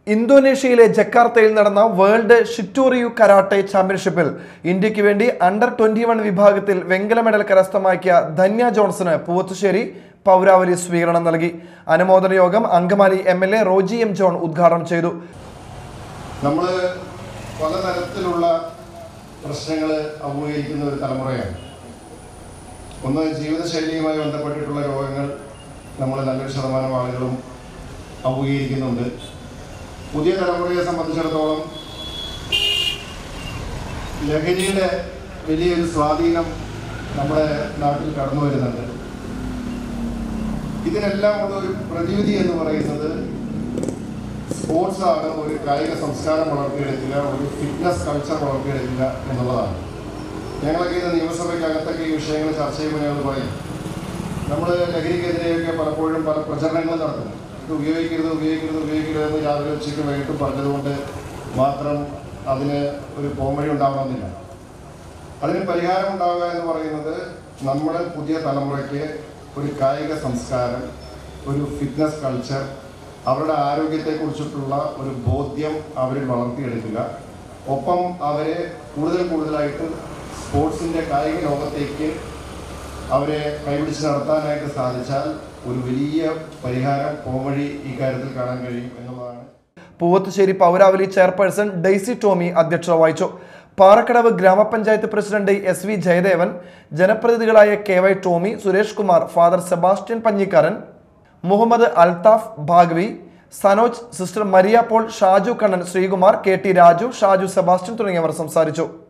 ഇന്തോനേഷ്യയിലെ ജക്കാർത്തയിൽ നടന്ന world Shito-ryu karate ചാമ്പ്യൻഷിപ്പിൽ ഇന്ത്യക്ക് വേണ്ടി അണ്ടർ ട്വന്റി വൺ വിഭാഗത്തിൽ വെങ്കല മെഡൽ കരസ്ഥമാക്കിയ ധന്യ ജോൺസന് പൂവത്തുശ്ശേരി പൗരാവലി സ്വീകരണം നൽകി അനുമോദന യോഗം Angamaly M L A Roji M John ഉദ്ഘാടനം ചെയ്തു നമ്മൾ പലതരത്തിലുള്ള പ്രശ്നങ്ങൾ അഭിമുഖീകരിക്കുന്ന ഒരു തലമുറയാണ് ഒന്ന് ജീവിതശൈലിയുമായി ബന്ധപ്പെട്ടിട്ടുള്ള രോഗങ്ങൾ നമ്മൾ നല്ലൊരു ശതമാനം ആളുകളും അഭിമുഖീകരിക്കുന്നുണ്ട് പുതിയ തലമുറയെ സംബന്ധിച്ചിടത്തോളം ലഹരിയുടെ വലിയൊരു സ്വാധീനം നമ്മുടെ നാട്ടിൽ കടന്നു വരുന്നുണ്ട് ഇതിനെല്ലാം ഉള്ള ഒരു പ്രതിവിധി എന്ന് പറയുന്നത് സ്പോർട്സ് ആണ് ഒരു കായിക സംസ്കാരം വളർത്തിയെടുക്കുക ഒരു ഫിറ്റ്നസ് കൾച്ചർ വളർത്തിയെടുക്കുക എന്നുള്ളതാണ് ഞങ്ങളൊക്കെ ഇന്ന് നിയമസഭയ്ക്കകത്തൊക്കെ ഈ വിഷയങ്ങൾ ചർച്ച ചെയ്യുമ്പോൾ ഞങ്ങൾ പറയും നമ്മൾ ലഹരിക്കെതിരെയൊക്കെ പലപ്പോഴും പല പ്രചരണങ്ങൾ നടത്തുന്നു ഇത് ഉപയോഗിക്കരുത് ഉപയോഗിക്കരുത് ഉപയോഗിക്കരുത് എന്ന് രാവിലെ ഉച്ചയ്ക്ക് വൈകിട്ടും പറഞ്ഞതുകൊണ്ട് മാത്രം അതിന് ഒരു പോംവഴി ഉണ്ടാവണമെന്നില്ല അതിന് പരിഹാരം ഉണ്ടാവുക എന്ന് പറയുന്നത് നമ്മുടെ പുതിയ തലമുറയ്ക്ക് ഒരു കായിക സംസ്കാരം ഒരു ഫിറ്റ്നസ് കൾച്ചർ അവരുടെ ആരോഗ്യത്തെക്കുറിച്ചിട്ടുള്ള ഒരു ബോധ്യം അവരിൽ വളർത്തിയെടുക്കുക ഒപ്പം അവരെ കൂടുതൽ കൂടുതലായിട്ട് സ്പോർട്സിൻ്റെ കായിക ലോകത്തേക്ക് അവരെ കൈപിടിച്ച് നടത്താനായിട്ട് സാധിച്ചാൽ ഒരു വലിയ പരിഹാരം പോംവഴി ഈ കാര്യത്തിൽ കാണാൻ കഴിയും എന്നുള്ളതാണ് പൂവത്തുശ്ശേരി പൗരാവലി ചെയർപേഴ്സൺ ഡെയ്സി ടോമി അധ്യക്ഷത വഹിച്ചു Parakkadavu grama panchayat president S V Jayadevan ജനപ്രതിനിധികളായ K Y Tomy Suresh Kumar father Sebastian Panjikkaran Muhammad Althaf Bhagvi Sanoj sister Maria Paul Shaju Kannan Sreekumar K T Raju Shaju Sebastian തുടങ്ങിയവർ സംസാരിച്ചു